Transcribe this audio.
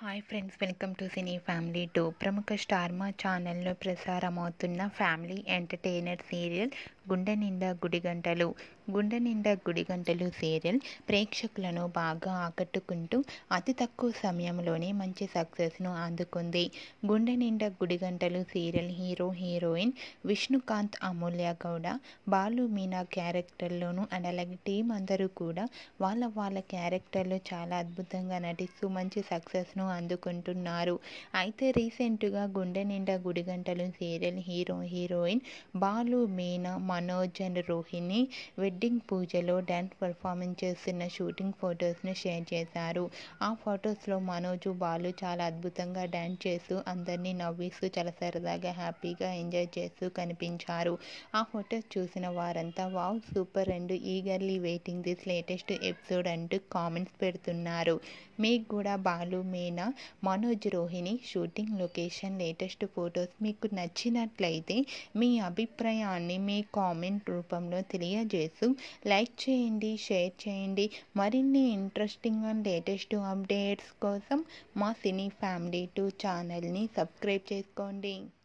hi friends welcome to cine family two ప్రముఖ star Maa ఛానల్లో ప్రసారమవుతున్న family entertainer serial గుండె నిండా గుడిగంటలు గుండె నిండా గుడిగంటలు సీరియల్ ప్రేక్షకులను బాగా ఆకట్టుకుంటూ అతి తక్కువ సమయంలోనే మంచి సక్సెస్ను అందుకుంది Gunde Ninda Gudigantalu serial hero heroine Vishnukanth Amulya Gowda Balu Meena క్యారెక్టర్లోను అండ్ అలాగే టీం అందరూ కూడా వాళ్ళ వాళ్ళ క్యారెక్టర్లో చాలా అద్భుతంగా నటిస్తూ మంచి సక్సెస్ను అందుకుంటున్నారు అయితే రీసెంట్గా Gunde Ninda Gudigantalu serial hero heroine Balu Meena Manoj and Rohini wedding పూజలో డ్యాన్స్ పర్ఫార్మెన్స్ చేస్తున్న షూటింగ్ ఫొటోస్ను షేర్ చేశారు ఆ ఫొటోస్లో మనోజు బాలు చాలా అద్భుతంగా డ్యాన్స్ చేస్తూ అందరినీ నవ్విస్తూ చాలా సరదాగా హ్యాపీగా ఎంజాయ్ చేస్తూ కనిపించారు ఆ ఫొటోస్ చూసిన వారంతా wow super and eagerly waiting this latest episode అంటూ కామెంట్స్ పెడుతున్నారు మీకు కూడా Balu Meena Manoj Rohini shooting location latest photos మీకు నచ్చినట్లయితే మీ అభిప్రాయాన్ని మీ కామెంట్ రూపంలో తెలియజేస్తూ లైక్ చేయండి షేర్ చేయండి మరిన్ని ఇంట్రెస్టింగ్ అండ్ లేటెస్ట్ అప్డేట్స్ కోసం మా సినీ ఫ్యామిలీ టూ ఛానల్ని సబ్స్క్రైబ్ చేసుకోండి